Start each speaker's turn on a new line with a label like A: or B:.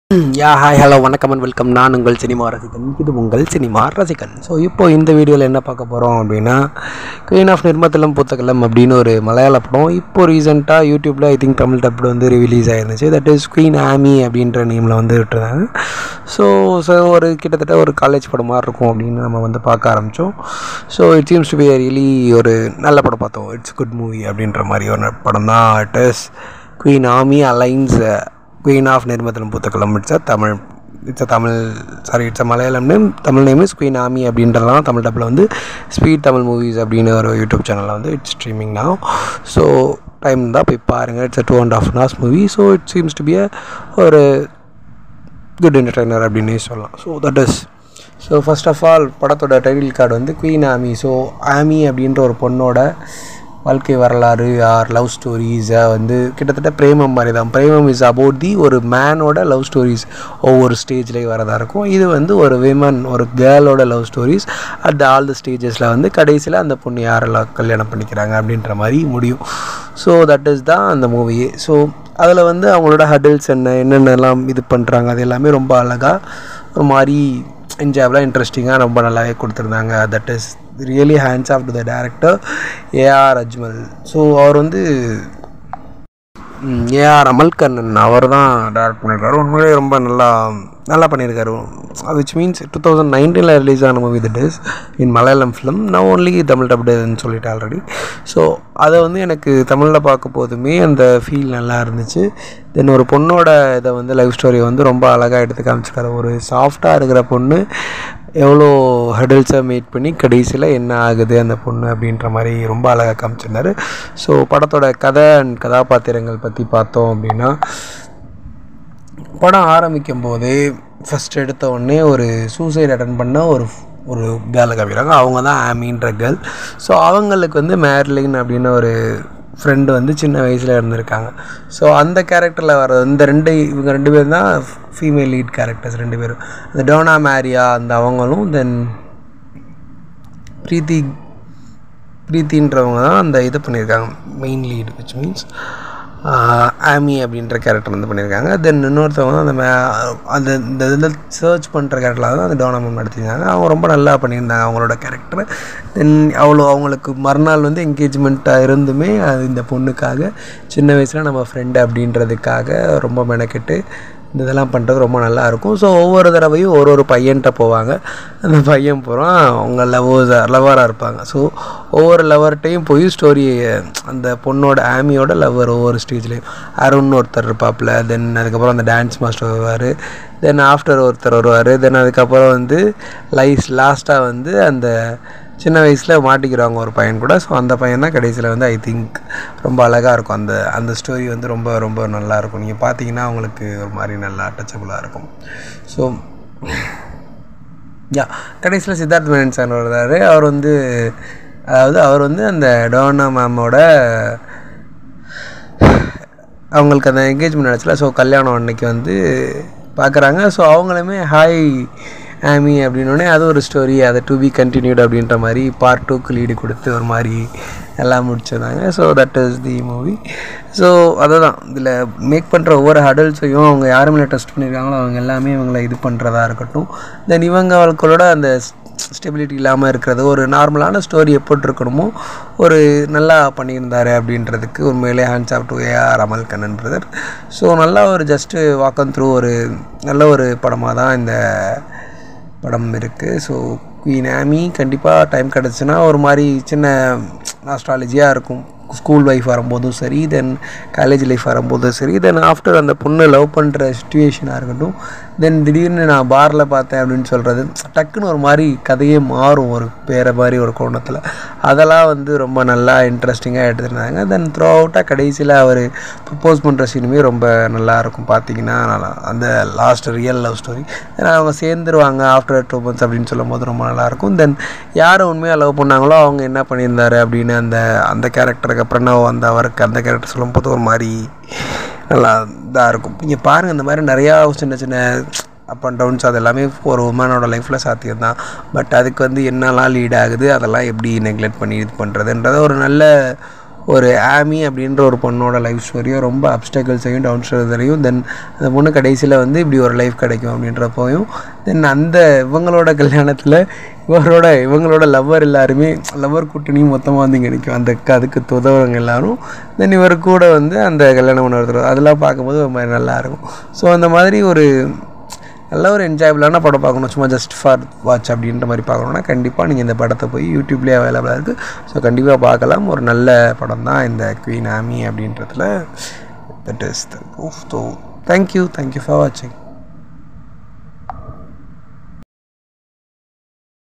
A: யா hi hello வணக்கம் and welcome நான் உங்கள் சினிமா ரசிகன் இது உங்கள் சினிமா ரசிகன் ஸோ இப்போ இந்த வீடியோவில் என்ன பார்க்க போகிறோம் அப்படின்னா குயின் ஆஃப் நிர்மத்தலம் புத்தகலம் அப்படின்னு ஒரு மலையாள படம் இப்போ ரீசெண்டாக யூடியூப்பில் ஐ திங்க் தமிழ் டப்டு வந்து ரிலீஸ் ஆயிருந்துச்சு தட் இஸ் குயின் ஆமி அப்படின்ற நேமில் வந்து விட்டுருந்தாங்க ஸோ ஸோ ஒரு கிட்டத்தட்ட ஒரு காலேஜ் படம் மாதிரி இருக்கும் அப்படின்னு நம்ம வந்து பார்க்க ஆரம்பித்தோம் so it seems to be really ஒரு நல்ல படம் பார்த்தோம் இட்ஸ் குட் மூவி அப்படின்ற மாதிரி ஒரு படம் தான் இட் இஸ் குயின் ஆமி அலைன்ஸ் குயின் ஆஃப் நிர்மதனம் புத்தகலம் it's a Tamil it's a Tamil sorry it's a Malayalam name Tamil name is queen Aami அப்படின்றதெல்லாம் தமிழ் டப்பில் வந்து ஸ்பீட் தமிழ் மூவிஸ் அப்படின்னு ஒரு யூடியூப் சேனலில் வந்து it's streaming now so time தான் போய் பாருங்கள் it's a two and half hours movie so it seems to be a ஒரு குட் என்டர்டைனர் அப்படின்னு சொல்லலாம் so that is so first of all படத்தோட டைட்டில் கார்டு வந்து குயின் ஆமி ஸோ ஆமி அப்படின்ற ஒரு பொண்ணோட வாழ்க்கை வரலாறு ஆர் லவ் ஸ்டோரிஸை வந்து கிட்டத்தட்ட பிரேமம் மாதிரி தான் பிரேமம் இஸ் அபவுட் தி ஒரு மேனோட லவ் ஸ்டோரிஸ் ஒவ்வொரு ஸ்டேஜ்லேயும் வரதா இருக்கும் இது வந்து ஒரு விமன் ஒரு கேர்ளோட love stories at all the ஸ்டேஜஸில் வந்து கடைசியில் அந்த பொண்ணு யாரெல்லாம் கல்யாணம் பண்ணிக்கிறாங்க அப்படின்ற மாதிரி முடியும் ஸோ தட் இஸ் தான் அந்த மூவியே ஸோ அதில் வந்து அவங்களோட ஹடில்ஸ் என்ன என்னென்னலாம் இது பண்ணுறாங்க அது எல்லாமே ரொம்ப அழகாக ஒரு மாதிரி என்ஜாயபிளாக இன்ட்ரெஸ்டிங்காக ரொம்ப நல்லாவே கொடுத்துருந்தாங்க that is really hands off to the director AR Ajmal so அவர் வந்து ஏஆர் அமல்கண்ணன் அவர் தான் டேரக்ட் பண்ணியிருக்காரு உண்மையிலே ரொம்ப நல்லா நல்லா பண்ணியிருக்காரு விச் மீன்ஸ் டூ தௌசண்ட் நைன்டீனில் ரிலீஸ் ஆன movie that is in Malayalam film நான் ஒன்லி தமிழ் டப்டுன்னு சொல்லிட்டு ஆல்ரெடி ஸோ அதை வந்து எனக்கு தமிழில் பார்க்க போதுமே அந்த ஃபீல் நல்லா இருந்துச்சு தென் ஒரு பொண்ணோட இதை வந்து லைஃப் ஸ்டோரியை வந்து ரொம்ப அழகாக எடுத்து காமிச்சிருக்காரு ஒரு சாஃப்டாக இருக்கிற பொண்ணு எவ்வளோ ஹெடல்ஸை மீட் பண்ணி கடைசியில் என்ன ஆகுது அந்த பொண்ணு அப்படின்ற மாதிரி ரொம்ப அழகாக காமிச்சிருந்தாரு ஸோ படத்தோட கதை அண்ட் கதாபாத்திரங்கள் பற்றி பார்த்தோம் அப்படின்னா படம் ஆரம்பிக்கும் போதே ஃபஸ்ட் எடுத்த உடனே ஒரு சூசைட் அட்டன் பண்ண ஒரு ஒரு கேர்ளை காமிக்கிறாங்க அவங்க தான் ஆமின்ற கேர்ள் ஸோ அவங்களுக்கு வந்து மேர்லின் அப்படின்னு ஒரு ஃப்ரெண்டு வந்து சின்ன வயசில் இருந்திருக்காங்க ஸோ அந்த கேரக்டரில் வர இந்த ரெண்டு இவங்க ரெண்டு பேரும் தான் ஃபீமேல் லீட் கேரக்டர்ஸ் ரெண்டு பேரும் அந்த டோனா மேரியா அந்த அவங்களும் தென் ப்ரீத்தி ப்ரீத்தின்றவங்க தான் அந்த இது பண்ணியிருக்காங்க மெயின் லீடு விச் மீன்ஸ் ஆமி அப்படின்ற கேரக்டர் வந்து பண்ணியிருக்காங்க தென் இன்னொருத்தவங்க அந்த மே அந்த இந்த இதில் சர்ச் பண்ணுற கேரக்டரில் தான் அந்த டோனமெண்ட் நடத்தியிருந்தாங்க அவங்க ரொம்ப நல்லா பண்ணியிருந்தாங்க அவங்களோட கேரக்டர் தென் அவ்வளோ அவங்களுக்கு மறுநாள் வந்து என்கேஜ்மெண்ட்டாக இருந்துமே அது இந்த பொண்ணுக்காக சின்ன வயசில் நம்ம ஃப்ரெண்டு அப்படின்றதுக்காக ரொம்ப மெனக்கெட்டு இந்த இதெல்லாம் பண்ணுறது ரொம்ப நல்லா இருக்கும் ஸோ ஒவ்வொரு தடவையும் ஒரு ஒரு பையன்கிட்ட போவாங்க அந்த பையன் பூரா அவங்க லவ்வர்ஸ் லவராக இருப்பாங்க ஸோ ஒவ்வொரு லவர்கிட்டையும் போய் ஸ்டோரி அந்த பொண்ணோட ஆமியோட லவ்வர் ஒவ்வொரு ஸ்டேஜ்லேயும் அருண் ஒருத்தர் இருப்பாப்புல தென் அதுக்கப்புறம் அந்த டான்ஸ் மாஸ்டர் வருவார் தென் ஆஃப்டர் ஒருத்தர் வருவார் தென் அதுக்கப்புறம் வந்து லைஸ் லாஸ்ட்டாக வந்து அந்த சின்ன வயசில் மாட்டிக்கிறாங்க ஒரு பையன் கூட ஸோ அந்த பையன் தான் கடைசியில் வந்து ஐ திங்க் ரொம்ப அழகாக இருக்கும் அந்த அந்த ஸ்டோரி வந்து ரொம்ப ரொம்ப நல்லா இருக்கும் நீங்கள் பார்த்தீங்கன்னா அவங்களுக்கு ஒரு மாதிரி நல்லா டச்சபுளாக இருக்கும் ஸோ யா கடைசியில் சித்தார்த் மேனன் சார் வருவார் அவர் வந்து அதாவது அவர் வந்து அந்த டோனா மேமோட அவங்களுக்கு அந்த என்கேஜ்மெண்ட் நடச்சல ஸோ கல்யாணம் அன்னைக்கு வந்து பார்க்குறாங்க ஸோ அவங்களுமே ஹாய் ஆமி அப்படின்னோடனே அது ஒரு ஸ்டோரி அதை டு பி கண்டினியூட் அப்படின்ற மாதிரி பார்ட் டூக்கு லீடு கொடுத்து ஒரு மாதிரி எல்லாம் முடிச்சிருந்தாங்க so that is the movie so அதை தான் இதில் மேக் பண்ணுற ஒவ்வொரு ஹடல்ஸையும் அவங்க யாருமே டெஸ்ட் பண்ணியிருக்காங்களோ அவங்க எல்லாமே இவங்களை இது பண்ணுறதா இருக்கட்டும் தென் இவங்க அவங்களோட அந்த ஸ்டெபிலிட்டி இல்லாமல் இருக்கிறது ஒரு நார்மலான ஸ்டோரி எப்படி இருக்கணுமோ ஒரு நல்லா பண்ணியிருந்தார் அப்படின்றதுக்கு உண்மையிலே ஹேண்ட்ஸ் ஆஃப் டு ஏஆர் அமல் கண்ணன் பிரதர் ஸோ நல்லா ஒரு ஜஸ்ட்டு வாக்கன் த்ரூ ஒரு நல்ல ஒரு படமாக தான் இந்த படம் இருக்குது ஸோ குயின் ஆமி கண்டிப்பாக டைம் கிடச்சுன்னா ஒரு மாதிரி சின்ன நாஸ்ட்ராலஜியாக இருக்கும் ஸ்கூல் லைஃப் வரும்போதும் சரி தென் காலேஜ் லைஃப் வரும்போதும் சரி தென் ஆஃப்டர் அந்த பொண்ணு லவ் பண்ணுற சுச்சுவேஷனாக இருக்கட்டும் தென் திடீர்னு நான் பாரில் பார்த்தேன் அப்படின்னு சொல்கிறது டக்குன்னு ஒரு மாதிரி கதையே மாறும் ஒரு வேறு மாதிரி ஒரு கோணத்தில் அதெல்லாம் வந்து ரொம்ப நல்லா இன்ட்ரெஸ்டிங்காக எடுத்துருந்தாங்க தென் த்ரூ அவுட்டாக கடைசியில் அவர் ப்ரப்போஸ் பண்ணுற சீனுமே ரொம்ப நல்லா இருக்கும் பார்த்தீங்கன்னா நல்லா அந்த last real love story then அவங்க சேர்ந்துருவாங்க ஆஃப்டர் டூ மந்த்ஸ் அப்படின்னு சொல்லும் போது ரொம்ப நல்லாயிருக்கும் தென் யார் உண்மையாக லவ் பண்ணாங்களோ அவங்க என்ன பண்ணியிருந்தாரு அப்படின்னு அந்த அந்த கேரக்டருக்கு பிரணவ் அந்த அவருக்கு அந்த கேரக்டர் சொல்லும்போது ஒரு மாதிரி நல்லா இதாக இருக்கும் நீங்கள் பாருங்கள் இந்த மாதிரி நிறையா சின்ன சின்ன அப் அண்ட் டவுன்ஸ் அது எல்லாமே ஒரு உமனோட லைஃப்பில் சாத்தியம் தான் பட் அதுக்கு வந்து என்னெல்லாம் லீட் ஆகுது அதெல்லாம் எப்படி நெக்லெக்ட் பண்ணி இது பண்ணுறதுன்றத ஒரு நல்ல ஒரு ஆமி அப்படின்ற ஒரு பொண்ணோட லைஃப் ஸ்டோரியும் ரொம்ப அப்டக்கல்ஸையும் டவுன் ஸ்டோரியும் தென் அந்த பொண்ணு கடைசியில் வந்து இப்படி ஒரு லைஃப் கிடைக்கும் அப்படின்றப்போயும் தென் அந்த இவங்களோட கல்யாணத்தில் இவரோட இவங்களோட லவ்வர் எல்லாருமே லவ்வர் கூட்டணியும் மொத்தமாக வந்து இங்கே நிற்கும் அந்த அதுக்கு உதவுறவங்க எல்லாரும் தென் இவர் கூட வந்து அந்த கல்யாணம் பண்ண ஒருத்தர் அதெல்லாம் பார்க்கும்போது ரொம்ப நல்லாயிருக்கும் ஸோ அந்த மாதிரி ஒரு நல்ல ஒரு என்ஜாயபிளான படம் பார்க்கணும் சும்மா ஜஸ்ட் ஃபார் வாட்ச் அப்படின்ற மாதிரி பார்க்கணுன்னா கண்டிப்பாக நீங்கள் இந்த படத்தை போய் யூடியூப்லேயே அவைலபிளாக இருக்குது ஸோ கண்டிப்பாக பார்க்கலாம் ஒரு நல்ல படம் தான் இந்த குவீன் ஆமி அப்படின்றதுல that is the so thank you thank you for வாட்சிங்